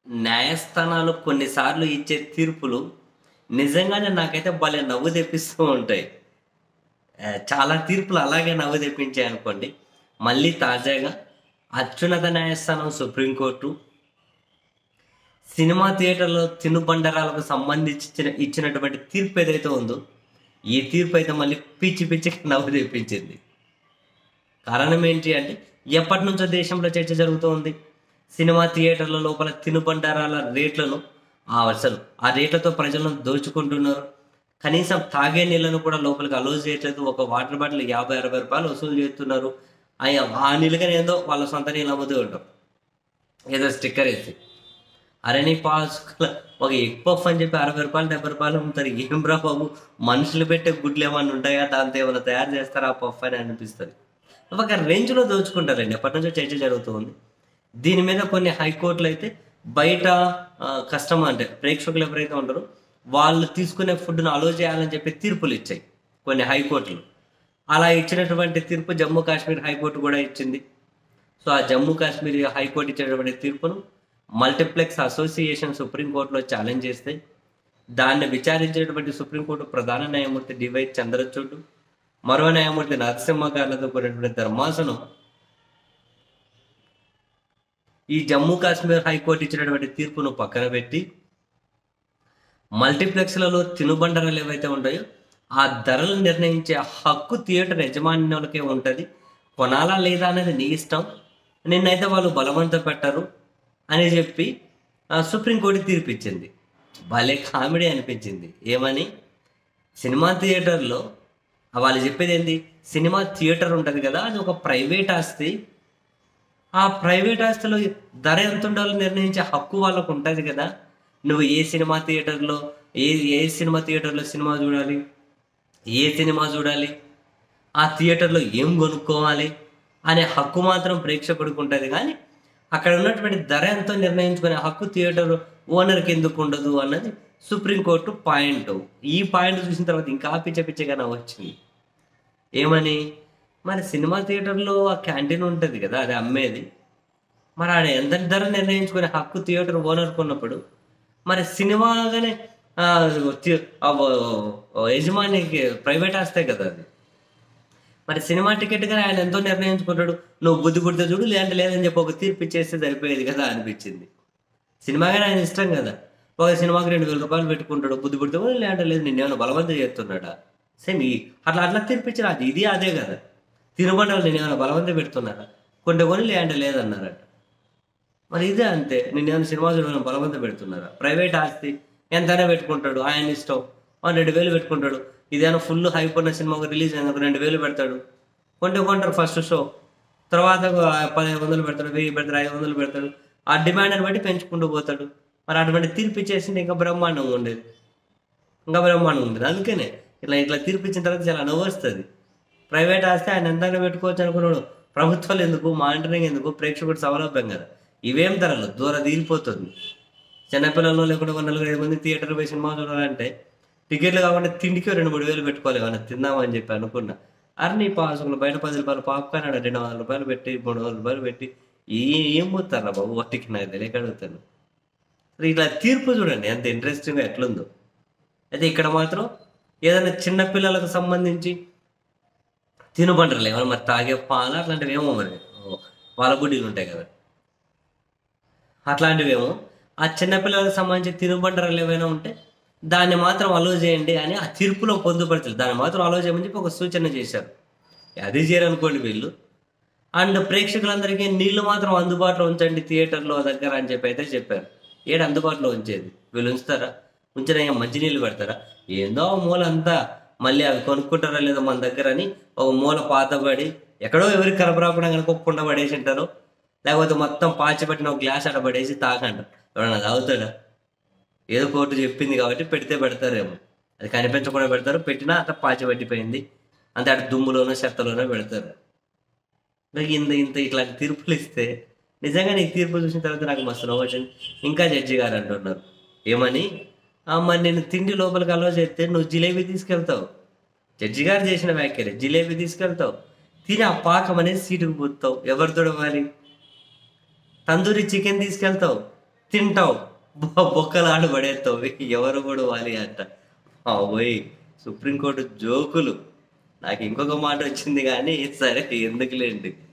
న్యాయస్థానాలు కొన్నిసార్లు ఇచ్చే తీర్పులు నిజంగానే నాకైతే భలే నవ్వు తెప్పిస్తూ ఉంటాయి ఆ, చాలా తీర్పులు అలాగే నవ్వు తెప్పించాయి అనుకోండి మళ్ళీ తాజాగా అత్యున్నత న్యాయస్థానం సుప్రీంకోర్టు సినిమా థియేటర్లో తినుబండరాలకు సంబంధించి ఇచ్చిన ఇచ్చినటువంటి తీర్పు ఏదైతే ఉందో ఈ తీర్పు అయితే మళ్ళీ పిచ్చి పిచ్చికి నవ్వు తెప్పించింది కారణం ఏంటి అంటే ఎప్పటి నుంచో దేశంలో చర్చ జరుగుతోంది సినిమా థియేటర్ల లోపల తినుబండారాల రేట్లను ఆ అసలు ఆ రేట్లతో ప్రజలను దోచుకుంటున్నారు కనీసం తాగే నీళ్ళను కూడా లోపలికి అలో చేయట్లేదు ఒక వాటర్ బాటిల్ యాభై అరవై రూపాయలు వసూలు చేస్తున్నారు అయ్యా ఆ నీళ్ళుగానే ఏందో వాళ్ళ సొంత నీళ్ళు అమ్ముతూ ఉంటారు ఏదో స్టిక్కర్ వేసి అరే నీ పాస్ ఒక ఎగ్ పఫ్ అని చెప్పి అరవై రూపాయలు డెబ్బై రూపాయలు అమ్ముతారు ఏం రా బాబు మనుషులు పెట్టే గుడ్లు ఏమన్నా ఉంటాయా దాంతో ఏమైనా తయారు చేస్తారా ఆ పఫ్ అని అనిపిస్తుంది ఒక రేంజ్లో దోచుకుంటారండి ఎప్పటి నుంచో చర్చ జరుగుతుంది దీని మీద కొన్ని హైకోర్టులు అయితే బయట కస్టమర్ అంటే ప్రేక్షకులు ఎవరైతే ఉంటారో వాళ్ళు తీసుకునే ఫుడ్ను అలో చేయాలని చెప్పి తీర్పులు ఇచ్చాయి కొన్ని హైకోర్టులు అలా ఇచ్చినటువంటి తీర్పు జమ్మూ కాశ్మీర్ హైకోర్టు కూడా ఇచ్చింది సో ఆ జమ్మూ కాశ్మీర్ హైకోర్టు ఇచ్చినటువంటి తీర్పును మల్టీప్లెక్స్ అసోసియేషన్ సుప్రీంకోర్టులో ఛాలెంజ్ చేస్తే దాన్ని విచారించినటువంటి సుప్రీంకోర్టు ప్రధాన న్యాయమూర్తి డివై చంద్రచూడ్ మరో న్యాయమూర్తి నరసింహ గారితో కూడినటువంటి ధర్మాసనం ఈ జమ్మూ కాశ్మీర్ హైకోర్టు ఇచ్చినటువంటి తీర్పును పక్కన పెట్టి మల్టీప్లెక్స్లలో తినుబండరాలు ఏవైతే ఉంటాయో ఆ ధరలు నిర్ణయించే హక్కు థియేటర్ యజమానులకే ఉంటుంది కొనాలా లేదా అనేది నీ ఇష్టం నిన్నైతే వాళ్ళు బలవంత పెట్టరు అని చెప్పి ఆ, సుప్రీంకోర్టు తీర్పు ఇచ్చింది భలే కామెడీ అనిపించింది ఏమని సినిమా థియేటర్లో ఆ వాళ్ళు చెప్పేది ఏంటి సినిమా థియేటర్ ఉంటుంది కదా అది ఒక ప్రైవేట్ ఆస్తి ఆ ప్రైవేట్ ఆస్తిలో ధర ఎంత ఉండాలో నిర్ణయించే హక్కు వాళ్ళకు ఉంటుంది కదా నువ్వు ఏ సినిమా థియేటర్లో ఏ ఏ సినిమా థియేటర్లో సినిమా చూడాలి ఏ సినిమా చూడాలి ఆ థియేటర్లో ఏం కొనుక్కోవాలి అనే హక్కు మాత్రం ప్రేక్షకుడికి ఉంటుంది కానీ అక్కడ ఉన్నటువంటి ధర ఎంతో నిర్ణయించుకునే హక్కు థియేటర్ ఓనర్కి ఎందుకు ఉండదు అన్నది సుప్రీంకోర్టు పాయింట్ ఈ పాయింట్ చూసిన తర్వాత ఇంకా పిచ్చ పిచ్చగా వచ్చింది ఏమని మరి సినిమా థియేటర్లో ఆ క్యాంటీన్ ఉంటుంది కదా అది అమ్మేది మరి ఆడ ఎంత ధర నిర్ణయించుకునే హక్కు థియేటర్ ఓనర్ కొన్నప్పుడు మరి సినిమాగానే ఆ, థి- ఆ, ఓ, యజమానికి ప్రైవేట్ ఆస్తే కదా అది మరి సినిమా టికెట్ కానీ ఆయన ఎంతో నిర్ణయించుకుంటాడు నువ్వు బుద్ధి పుడితే చూడు లేదంటే లేదని చెప్పి ఒక తీర్పు ఇచ్చేస్తే సరిపోయేది కదా అనిపించింది సినిమా కానీ ఆయన ఇష్టం కదా ఒక సినిమాకి రెండు వేల రూపాయలు పెట్టుకుంటాడు బుద్ధి పుడితే కూడా లేదంటే లేదు నిన్నేమైనా బలవంతం చేస్తున్నాడా సేమ్ ఈ అట్లా అట్లా తీర్పిచ్చిన అది ఇది అదే కదా తినబండాలు నేను ఏమైనా బలవంతం పెడుతున్నారా కొంటే కొని లేదంటే లేదన్నారట మరి ఇదే అంతే నిన్నేమైనా సినిమా చూడమని బలవంతం పెడుతున్నారా ప్రైవేట్ ఆస్తి ఎంతైనా పెట్టుకుంటాడు ఆయన ఇష్టం ఆ రెండు వేలు పెట్టుకుంటాడు ఇదేమైనా ఫుల్ హైప్ ఉన్న సినిమాకు రిలీజ్ అయిన ఒక రెండు వేలు పెడతాడు కొంటే కొంటారు ఫస్ట్ షో తర్వాత పదిహేను వందలు పెడతాడు వెయ్యి పెడతాడు ఐదు వందలు పెడతాడు ఆ డిమాండ్ని బట్టి పెంచుకుంటూ పోతాడు మరి అటువంటి తీర్పు ఇచ్చేసింది ఇంకా బ్రహ్మాండంగా ఉండేది ఇంకా బ్రహ్మాండం ఉంటుంది అందుకనే ఇట్లా ఇట్లా తీర్పు ఇచ్చిన తర్వాత చాలా నవ్వు వస్తుంది ప్రైవేట్ ఆస్తే ఆయన ఎంతైనా పెట్టుకోవచ్చు అనుకున్నాడు ప్రభుత్వాలు ఎందుకు మానిటరింగ్ ఎందుకు ప్రేక్షకుడు సౌలభ్యం కదా ఇవేం ధరలు దూరం తీరిపోతుంది చిన్నపిల్లలు లేకుండా ఒక నలుగురు ఐదు మంది థియేటర్ పోయి సినిమా చూడాలంటే టికెట్లు కాకుండా తిండికి రెండు మూడు వేలు పెట్టుకోవాలి ఏమన్నా తిందామని చెప్పి అనుకున్నా అరే నీ పాసుకులు బయట పది రూపాయలు పాప్కార్న్ ఆడ రెండు వందల రూపాయలు పెట్టి మూడు వందల రూపాయలు పెట్టి ఏ ఏం పోతారా బాబు వాటికి నాకు తెలియక అడుగుతాను మరి ఇట్లా తీర్పు చూడండి ఎంత ఇంట్రెస్టింగ్గా ఎట్లుందో అయితే ఇక్కడ మాత్రం ఏదైనా చిన్న పిల్లలకు సంబంధించి తినుబండలు ఏమైనా మరి తాగే పాలు అట్లాంటివి ఏమో మరి ఓ, పాల బుడ్డీలు ఉంటాయి కదా అట్లాంటివేమో ఆ చిన్నపిల్లలకు సంబంధించి తినుబండరాలు ఏవైనా ఉంటే దాన్ని మాత్రం అలో చేయండి అని ఆ తీర్పులో పొందుపరచారు దాన్ని మాత్రం అలో చేయమని చెప్పి ఒక సూచన చేశారు అది చేయరనుకోండి వీళ్ళు అండ్ ప్రేక్షకులందరికీ నీళ్లు మాత్రం అందుబాటులో ఉంచండి థియేటర్లో దగ్గర అని చెప్పి అయితే చెప్పారు ఏడు అందుబాటులో ఉంచేది వీళ్ళు ఉంచుతారా ఉంచిన ఏం మంచినీళ్ళు పెడతారా ఏందో ఆ మూల అంతా మళ్ళీ అవి కొనుక్కుంటారా లేదో మన దగ్గర అని ఒక మూల పాతబడి ఎక్కడో ఎవరికి కనపరాకుండా కనుక్కోకుండా పడేసి ఉంటారు లేకపోతే మొత్తం పాచిపట్టిన ఒక గ్లాస్ అక్కడ పడేసి తాకంట ఎవడన్నా తాగుతాడా ఏదో కోర్టు చెప్పింది కాబట్టి పెడితే పెడతారేమో అది కనిపించకుండా పెడతారు పెట్టినా అంత పాచి పట్టిపోయింది అంతే అటు దుమ్ములోనో చెత్తలోనో పెడతారు నాకు ఇంత ఇంత ఇట్లాంటి తీర్పులు ఇస్తే నిజంగా నీ తీర్పు చూసిన తర్వాత నాకు మస్తు నవ్వు వచ్చింది ఇంకా జడ్జి గారు అంటున్నారు ఏమని "ఆ, మరి నేను తిండి లోపలికి అలో చేస్తే నువ్వు జిలేబీ తీసుకెళ్తావు జడ్జి గారు చేసిన వ్యాఖ్యలే జిలేబీ తీసుకెళ్తావు తిని ఆ పాకం అనేది సీటుకు పోతావు ఎవరు తొడవాలి తందూరి చికెన్ తీసుకెళ్తావు తింటావు బొ- బొక్కలాడు పడేస్తావు ఎవరు కూడా వాలి అంట పోయి సుప్రీంకోర్టు జోకులు నాకు ఇంకొక మాట వచ్చింది కానీ సరే ఎందుకులేండి